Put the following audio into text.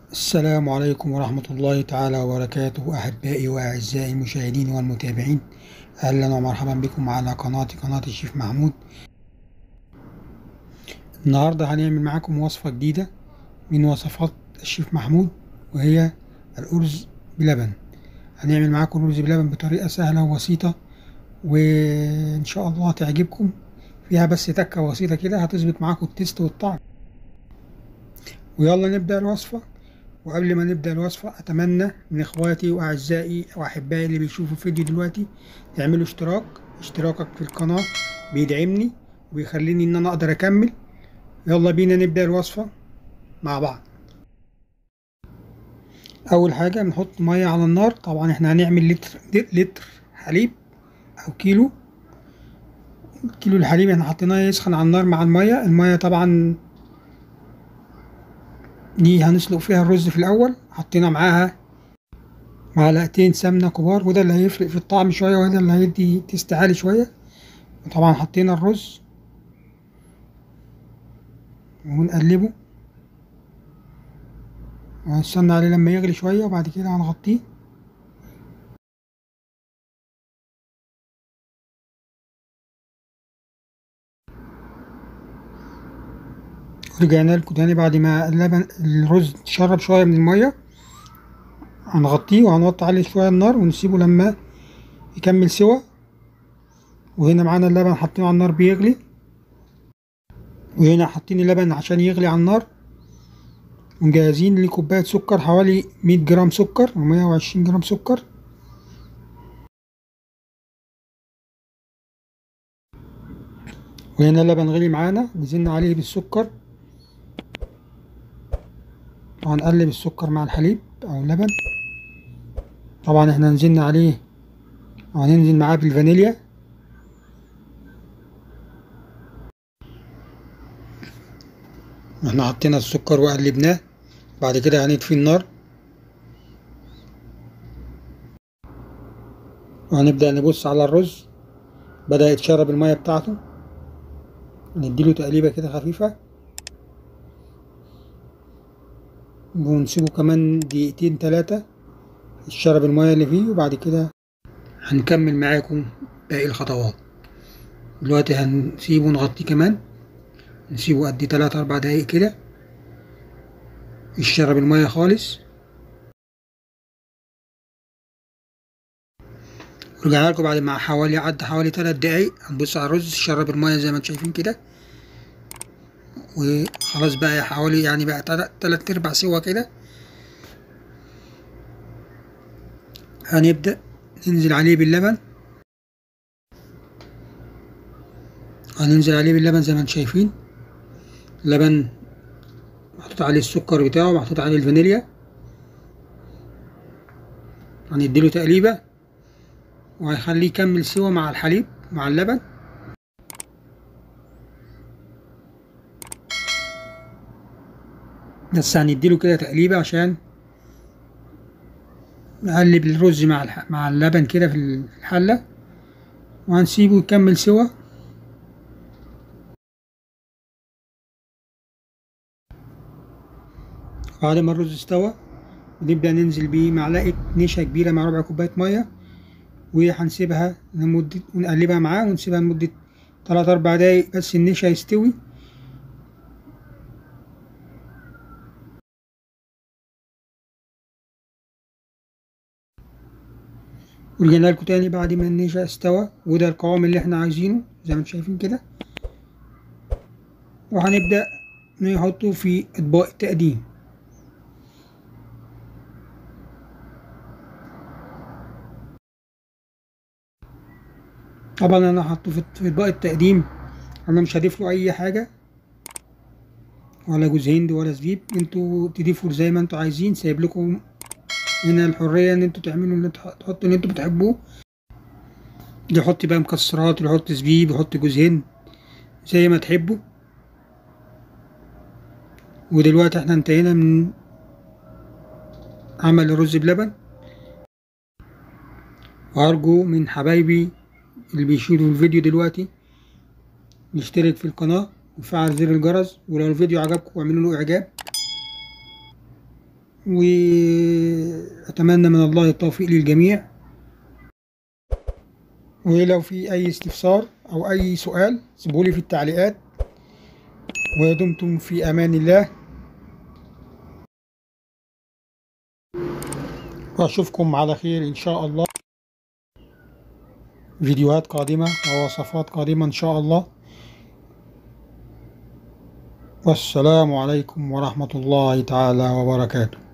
السلام عليكم ورحمة الله تعالى وبركاته أحبائي وأعزائي المشاهدين والمتابعين أهلا ومرحبا بكم على قناتي قناة الشيف محمود النهاردة هنعمل معاكم وصفة جديدة من وصفات الشيف محمود وهي الأرز بلبن هنعمل معاكم الرز بلبن بطريقة سهلة وبسيطة وإن شاء الله تعجبكم فيها بس تكة بسيطة كده هتظبط معاكم التست والطعم ويلا نبدأ الوصفة وقبل ما نبدأ الوصفة أتمنى من إخواتي وأعزائي وأحبائي اللي بيشوفوا الفيديو دلوقتي تعملوا اشتراك اشتراكك في القناة بيدعمني وبيخليني إن أنا أقدر أكمل يلا بينا نبدأ الوصفة مع بعض أول حاجة بنحط مية على النار طبعا احنا هنعمل لتر لتر حليب أو كيلو كيلو الحليب احنا حطيناه يسخن على النار مع المية المية طبعا دي هنسلق فيها الرز في الأول حطينا معاها معلقتين سمنة كبار وده اللي هيفرق في الطعم شوية وده اللي هيدي تيست عالي شوية وطبعا حطينا الرز ونقلبه وهنستنى عليه لما يغلي شوية وبعد كده هنغطيه رجعنا لكم تاني بعد ما اللبن الرز شرب شوية من المية هنغطيه وهنوطي عليه شوية النار ونسيبه لما يكمل سوا وهنا معانا اللبن حاطينه على النار بيغلي وهنا حاطين اللبن عشان يغلي على النار ومجهزين لكوباية سكر حوالي مية جرام سكر ومية وعشرين جرام سكر وهنا اللبن غلي معانا نزلنا عليه بالسكر وهنقلب السكر مع الحليب او اللبن طبعا احنا نزلنا عليه وهننزل معاه بالفانيليا احنا حطينا السكر وقلبناه بعد كده هنطفي النار وهنبدأ نبص على الرز بدأ يتشرب المية بتاعته نديله تقليبة كده خفيفة ونسيبه كمان دقيقتين تلاتة يشرب المية اللي فيه وبعد كده هنكمل معاكم باقي الخطوات دلوقتي هنسيبه نغطيه كمان نسيبه قد تلات أربع دقايق كده يشرب المية خالص رجعنا لكم بعد ما حوالي عدى حوالي تلات دقايق هنبص على الرز شرب المية زي ما انتم شايفين كده وخلاص بقى حوالي يعني بقى تلات ارباع سوا كده هنبدأ ننزل عليه باللبن هننزل عليه باللبن زي ما انتم شايفين لبن محطوط عليه السكر بتاعه محطوط عليه الفانيليا هنديله تقليبة وهيخليه يكمل سوا مع الحليب مع اللبن بس هنديله كده تقليبة عشان نقلب الرز مع الح... مع اللبن كده في الحلة وهنسيبه يكمل سوا بعد ما الرز استوى نبدأ ننزل بيه معلقة نشا كبيرة مع ربع كوباية مية وهنسيبها لمدة ونقلبها معاه ونسيبها لمدة تلات أربع دقايق بس النشا يستوي ورجعنا لكم تاني بعد ما النشا استوى وده القوام اللي احنا عايزينه زي ما انتم شايفين كده وهنبدأ نحطه في أطباق التقديم طبعا انا حاطه في اطباق التقديم انا مش هضيف له اي حاجه ولا جوز هند ولا زبيب انتوا تضيفوا زي ما انتوا عايزين سايب لكم هنا الحريه ان انتوا تعملوا اللي انتوا تحطوا اللي انتوا بتحبوه يحط بقى مكسرات يحط زبيب يحط جوز هند زي ما تحبوا ودلوقتي احنا انتهينا من عمل الرز بلبن وارجو من حبايبي اللي بيشاهدوا الفيديو دلوقتي نشترك في القناة وفعل زر الجرس ولو الفيديو عجبكم اعملوا له اعجاب وأتمنى من الله التوفيق للجميع ولو في أي استفسار أو أي سؤال سيبولي في التعليقات ودمتم في أمان الله وأشوفكم على خير إن شاء الله فيديوهات قادمة ووصفات قادمة إن شاء الله والسلام عليكم ورحمة الله تعالى وبركاته